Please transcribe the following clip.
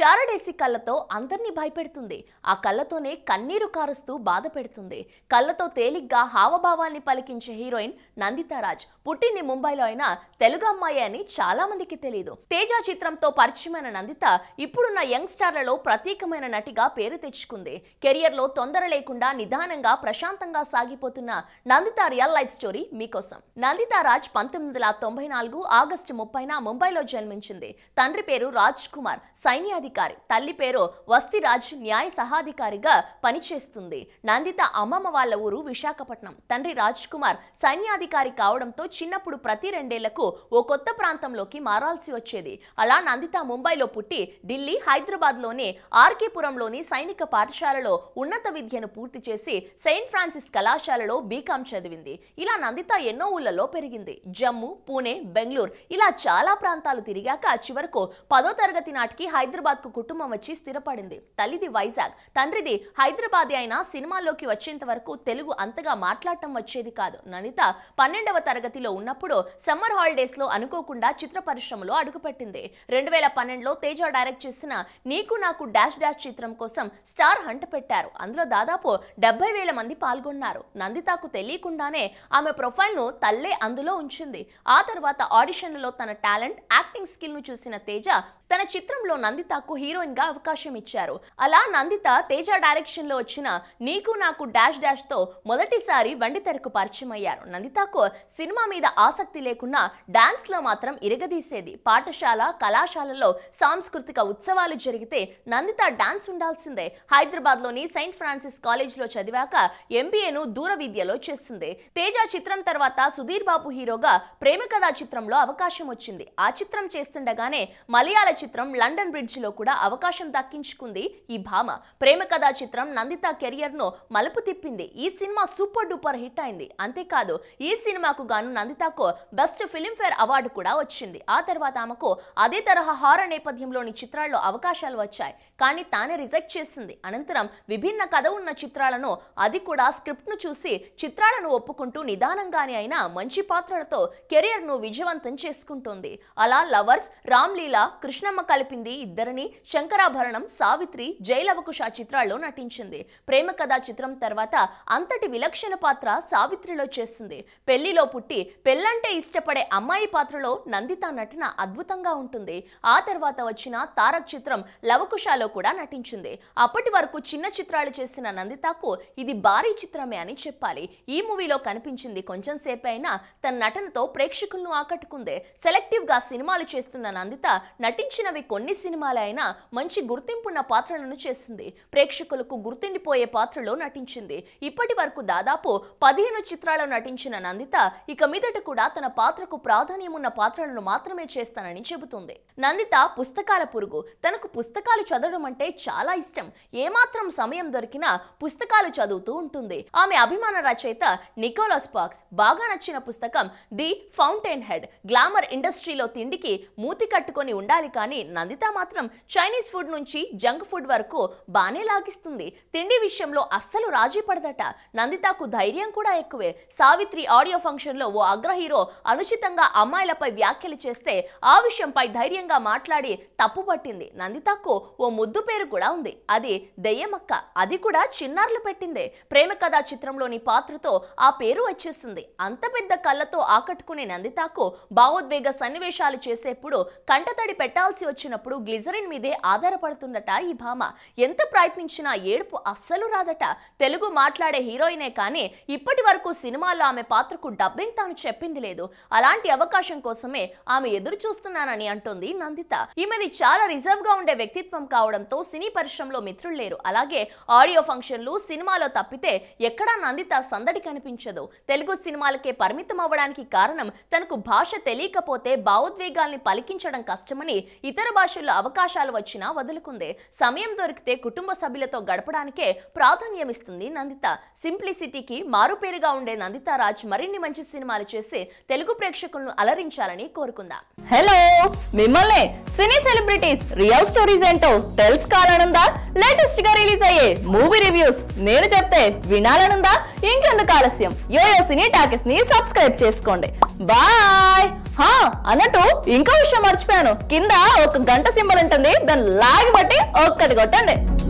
చారడేసి కళ్ళతో అందరినీ భయపెడుతుంది ఆ కళ్ళతోనే కన్నీరు కారుస్తూ బాధ పెడుతుంది కళ్ళతో తేలిగ్గా హావభావాల్ని పలికించే హీరోయిన్ నందితారాజ్ పుట్టింది ముంబైలో అయినా తెలుగు అమ్మాయి అని చాలా మందికి తెలియదు తేజ చిత్రంతో పరిచయమైన నందిత ఇప్పుడున్న యంగ్ స్టార్లలో ప్రత్యేకమైన నటిగా పేరు తెచ్చుకుంది కెరియర్ లో తొందర లేకుండా నిదానంగా ప్రశాంతంగా సాగిపోతున్న నందిత రియల్ లైఫ్ స్టోరీ మీకోసం నందిత రాజ్ పంతొమ్మిది వందల తొంభై నాలుగు ఆగస్టు ముప్పైన ముంబైలో జన్మించింది తండ్రి పేరు రాజ్ కుమార్ సైన్యాధికారి తల్లి పేరు వస్తిరాజ్ న్యాయ సహాధికారిగా పనిచేస్తుంది నందిత అమ్మమ్మ వాళ్ళ ఊరు విశాఖపట్నం తండ్రి రాజ్ కుమార్ సైన్యాధికారి కావడంతో చిన్నప్పుడు ప్రతి రెండేళ్లకు ఓ కొత్త ప్రాంతంలోకి మారాల్సి వచ్చేది అలా నందిత ముంబైలో పుట్టి ఢిల్లీ హైదరాబాద్ లోని ఆర్కేపురంలోని సైనిక పాఠశాలలో ఉన్నత విద్యను పూర్తి చేసి సెయింట్ ఫ్రాన్సిస్ కళాశాలలో బీకాం చదివింది ఇలా నందిత ఎన్నో ఊళ్ళలో పెరిగింది జమ్మూ పూణే బెంగళూరు ఇలా చాలా ప్రాంతాలు తిరిగాక చివరకు పదో తరగతి నాటికి హైదరాబాద్ కు కుటుంబం వచ్చి స్థిరపడింది తల్లిది వైజాగ్ తండ్రిది హైదరాబాద్ అయినా సినిమాల్లోకి వచ్చేంత వరకు తెలుగు అంతగా మాట్లాడటం వచ్చేది కాదు నందిత పన్నెండవ తరగతిలో ఉన్నప్పుడు సమ్మర్ హాలిడేస్ లో అనుకోకుండా చిత్ర పరిశ్రమలో అడుగుపెట్టింది రెండు వేల పన్నెండులో తేజ డైరెక్ట్ చేసిన నీకు నాకు డాష్ డాష్ చిత్రం కోసం స్టార్ హంట పెట్టారు అందులో దాదాపు డెబ్బై వేల మంది పాల్గొన్నారు నందితకు తెలియకుండానే ఆమె ప్రొఫైల్ ను తల్లే అందులో ఉంచింది ఆ తర్వాత ఆడిషన్లలో తన టాలెంట్ యాక్టింగ్ స్కిల్ ను చూసిన తేజ తన చిత్రంలో నందితకు హీరోయిన్ గా అవకాశం ఇచ్చారు అలా నందిత తేజ డైరెక్షన్ లో వచ్చిన నీకు నాకు డాష్ డాష్ తో మొదటిసారి వెండితెరకు పరిచయం అయ్యారు నందితకు సినిమా మీద ఆసక్తి లేకున్నా డాన్స్ లో మాత్రం ఇరగదీసేది పాఠశాల కళాశాలలో సాంస్కృతిక ఉత్సవాలు జరిగితే నందిత డాన్స్ ఉండాల్సిందే హైదరాబాద్ లోని సెయింట్ ఫ్రాన్సిస్ కాలేజ్ లో చదివాక ఎంబీఏను దూర విద్యలో చేసింది తేజ చిత్రం తర్వాత సుధీర్ బాబు హీరోగా ప్రేమ కథా చిత్రంలో అవకాశం వచ్చింది ఆ చిత్రం చేస్తుండగానే మలయాళ చిత్రం లండన్ బ్రిడ్జ్ లో కూడా అవకాశం దక్కించుకుంది ఈ భామ ప్రేమ కథా చిత్రం నందిత కెరియర్ ను మలుపు తిప్పింది ఈ సినిమా సూపర్ డూపర్ హిట్ అయింది అంతేకాదు ఈ సినిమాకు గాను నందితకు బెస్ట్ ఫిలింఫేర్ అవార్డు కూడా వచ్చింది ఆ తర్వాత ఆమెకు అదే తరహా హారర్ నేపథ్యంలోని చిత్రాల్లో అవకాశాలు వచ్చాయి కానీ తానే రిజెక్ట్ చేసింది అనంతరం విభిన్న కథ ఉన్న చిత్రాలను అది కూడా స్క్రిప్ట్ ను చూసి చిత్రాలను ఒప్పుకుంటూ నిదానంగానే అయినా మంచి పాత్రలతో కెరియర్ ను విజయవంతం చేసుకుంటోంది అలా లవర్స్ రామ్లీల కృష్ణమ్మ కలిపింది ఇద్దరిని శంకరాభరణం సావిత్రి జైలవకుశ చిత్రాల్లో నటించింది ప్రేమ కథా చిత్రం తర్వాత అంతటి విలక్షణ పాత్ర సావిత్రిలో చేసింది పెళ్లిలో పుట్టి పెళ్ళంటే ఇష్టపడే అమ్మాయి పాత్రలో నందిత నటన అద్భుతంగా ఉంటుంది ఆ తర్వాత వచ్చిన తారక్ చిత్రం లవకుశలో కూడా నటించింది అప్పటి వరకు చిన్న చిత్రాలు చేసిన నందితకు ఇది భారీ చిత్రమే అని చెప్పాలి ఈ మూవీలో కనిపించింది కొంచెం సేపే అయినా తన నటనతో ప్రేక్షకులను ఆకట్టుకుంది సెలెక్టివ్ గా సినిమాలు చేస్తున్న నందిత నటించినవి కొన్ని సినిమాలే అయినా మంచి గుర్తింపున్న పాత్రలను చేసింది ప్రేక్షకులకు గుర్తుండిపోయే పాత్రలో నటించింది ఇప్పటి వరకు దాదాపు పదిహేను చిత్రాల్లో నటించిన నందిత ఇక మీదట కూడా తన పాత్రకు ప్రాధాన్యం ఉన్న పాత్రలను మాత్రమే చేస్తానని చెబుతుంది నందిత పుస్తకాల పురుగు తనకు పుస్తకాలు చదవడం అంటే చాలా ఇష్టం ఏమాత్రం సమయం దొరికినా పుస్తకాలు చదువుతూ ఉంటుంది ఆమె అభిమాన రచయిత నికోలస్ పాక్స్ బాగా నచ్చిన పుస్తకం ది ఫౌంటైన్ హెడ్ గ్లామర్ ఇండస్ట్రీలో తిండికి మూతి కట్టుకొని ఉండాలి కానీ నందిత మాత్రం చైనీస్ ఫుడ్ నుంచి జంక్ ఫుడ్ వరకు బానే లాగిస్తుంది తిండి విషయంలో అస్సలు రాజీ పడదట నందితకు ధైర్యం కూడా ఎక్కువే సావిత్రి ఆడియో ఫంక్షన్ లో ఓ అగ్ర హీరో అనుచితంగా అమ్మాయిలపై వ్యాఖ్యలు చేస్తే ఆ విషయంపై ధైర్యంగా మాట్లాడి తప్పు పట్టింది నందితకు ఓ ముద్దు పేరు కూడా ఉంది అది దెయ్యమక్క అది కూడా చిన్నారులు పెట్టిందే ప్రేమ కథా చిత్రంలోని పాత్రతో ఆ పేరు వచ్చేసింది అంత పెద్ద కళ్ళతో ఆకట్టుకునే నందితకు భావోద్వేగ సన్నివేశాలు చేసేప్పుడు కంటతడి పెట్టాల్సి వచ్చినప్పుడు గ్లిజరిన్ మీదే ఆధారపడుతుందట ఈ భామ ఎంత ప్రయత్నించినా ఏడుపు అస్సలు రాదట తెలుగు మాట్లాడే హీరోయినే కానీ ఇప్పటి వరకు సినిమాల్లో ఆమె పాత్రకు డబ్బింగ్ తాను చెప్పింది లేదు అలాంటి అవకాశం కోసమే ఆమె ఎదురు చూస్తున్నానని అంటోంది నందిత ఈమెది చాలా రిజర్వ్ గా ఉండే వ్యక్తిత్వం కావడంతో సినీ పరిశ్రమలో మిత్రులు లేరు అలాగే ఆడియో ఫంక్షన్లు సినిమాలో తప్పితే ఎక్కడా నందిత సందడి కనిపించదు తెలుగు సినిమాలకే పరిమితం అవ్వడానికి కారణం తనకు భాష తెలియకపోతే భావోద్వేగాల్ని పలికించడం కష్టమని ఇతర భాషల్లో అవకాశాలు వచ్చినా వదులుకుంది సమయం దొరికితే కుటుంబ సభ్యులతో గడపడానికే ప్రాధాన్యమిస్తుంది నందిత సింప్లిసిటీకి మారుపేరుగా ఉండే నందిత రాజ్ మరిన్ని మంచి సినిమాలు చేసి తెలుగు ప్రేక్షకులను అలరించాలని కోరుకుందాం హలో మిమ్మల్ని సినీ సెలబ్రిటీస్ రియల్ స్టోరీస్ ఏంటో తెలుసుకోవాలనుందా లేటెస్ట్ గా రిలీజ్ అయ్యే మూవీ రివ్యూస్ నేను చెప్తే వినాలనుందా ఇంకెందుకు ఆలస్యం యోయో సినీ టాకెస్ ని సబ్స్క్రైబ్ చేసుకోండి బాయ్ హా అన్నట్టు ఇంకో విషయం మర్చిపోయాను కింద ఒక గంట సింబల్ ఉంటుంది దాన్ని లాగి బట్టి ఒక్కటి కొట్టండి